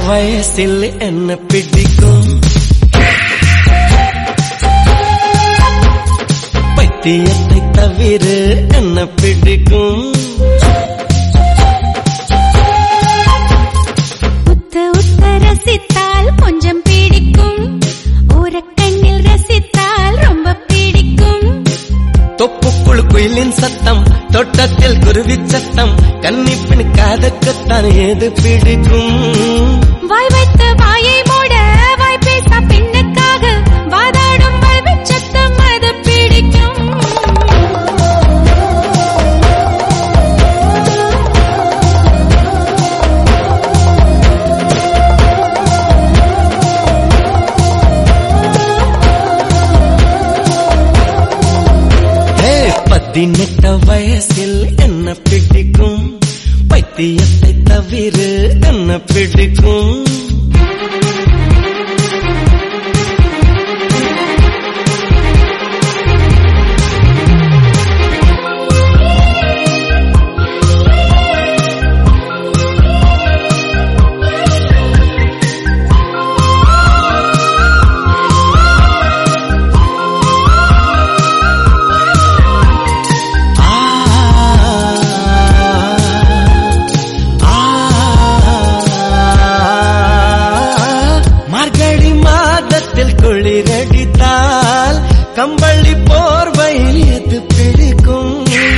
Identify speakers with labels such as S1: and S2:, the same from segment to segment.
S1: வயசில் என்ன பிடிக்கும் பைத்தியத்தை தவிர என்ன பிடிக்கும்
S2: உத்த உத்த ரசித்தால் கொஞ்சம் பிடிக்கும் ஊரக்கண்ணில் ரசித்தால் ரொம்ப பிடிக்கும்
S1: தொப்புக்குள் குயிலின் சத்தம் தோட்டத்தில் குருவி சத்தம் கன்னிப்பின் காதக்கத்தான் ஏது பிடிக்கும்
S2: வாய் வைத்த வாயை மூட வாய் பேச பெண்ணுக்காக வாதாடும் வல்வி சத்தம் அது பிடிக்கும்
S1: ஹே பதினெட்டு வயசில் என்ன பிடிக்கும் பைத்தியத்தை தவிர என்ன பிடிக்கும் ஆ ஆ மார்கழி மாதத்தில் குளிரடித்தால் கம்பளி போர்வையில் எது பிடிக்கும்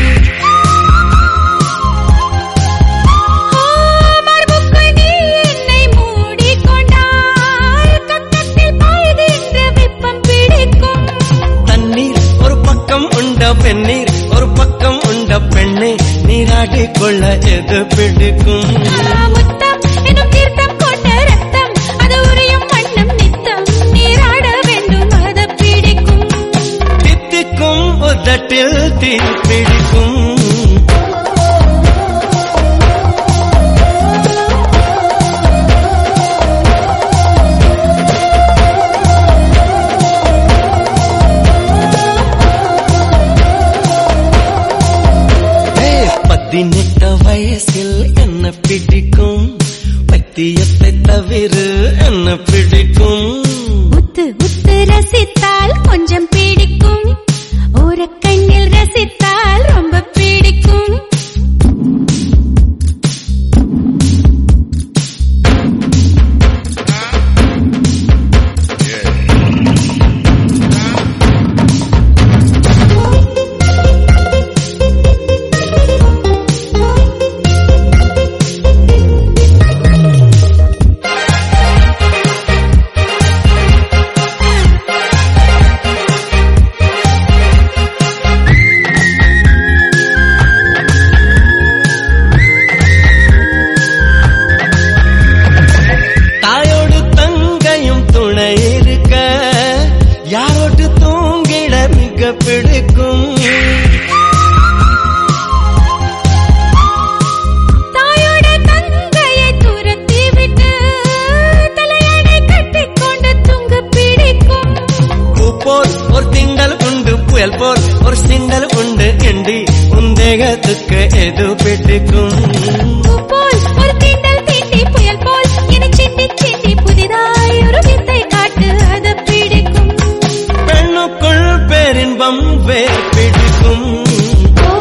S2: ஆ, மார்புக்குள் நீ என்னை மூடிக்கொண்டால் கன்னத்தில் பாய்கின்ற வெப்பம் பிடிக்கும்
S1: தண்ணீர் ஒரு பக்கம் உண்ட பெண்ணீர் ஒரு பக்கம் உண்ட பெண்ணை நீராடி கொள்ள எது பிடிக்கும்
S2: முத்தம் எனும் தீர்த்தம் கொண்ட ரத்தம் அது உரியும் வண்ணம் நித்தம் நீராட வேண்டும் அது பிடிக்கும்
S1: தித்திக்கும் உதட்டில் தீ பிடிக்கும் ஹே, பதினெட்டு வயசில் என்ன பிடிக்கும் பத்தியத்தை தவிர என்ன பிடிக்கும்
S2: உத்து உத்து ரசித்தால் கொஞ்சம் பிடிக்கும் ஓரக்கண்ணில் ரசித்தால் ரொம்ப பிடிக்கும்
S1: தாயோடு தங்கையும் துணை இருக்க யாரோடு தூங்கிட மிக பிடிக்கும்
S2: தாயோட தங்கையை துரத்தி விட்டு தலையணை கட்டிக்கொண்டு தூங்க பிடிக்கும்
S1: பூ போல் ஒரு திங்கள் உண்டு புயல் போல் ஒரு சிண்டல் உண்டு எண்டி உந்தேகத்துக்கு எது பிடிக்கும்
S2: பூ போல் ஒரு தீண்டல் தீண்டி புயல் போல் என சிண்டி சிண்டி புதிதாய் ஒரு வித்தை காட்டு அது பிடிக்கும்
S1: பெண்ணுக்குள் பேரின்பம் வேர் பிடிக்கும்
S2: ஓ,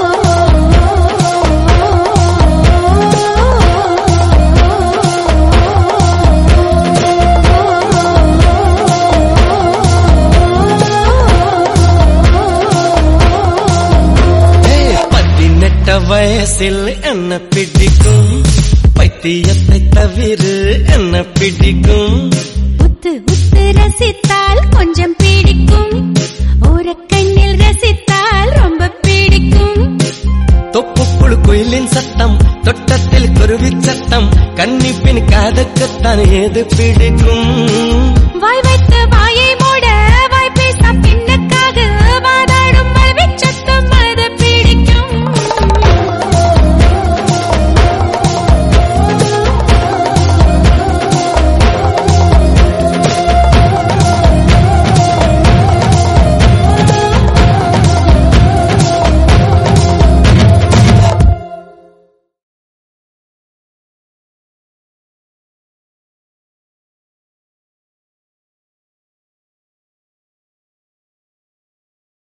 S1: ஹே, பதினெட்டு வயசில் என்ன பிடிக்கும் பைத்தியத்தை தவிர என்ன பிடிக்கும்
S2: உத்து உத்து ரசித்தால் கொஞ்சம் பிடிக்கும் ஓரக்கண்ணில் ரசித்தால் ரொம்ப பிடிக்கும்
S1: தொப்புக்குள் குயிலின் சத்தம் தொட்டத்தில் குருவி சத்தம் கன்னிப்பின் காதக்கத்தான் ஏது பிடிக்கும்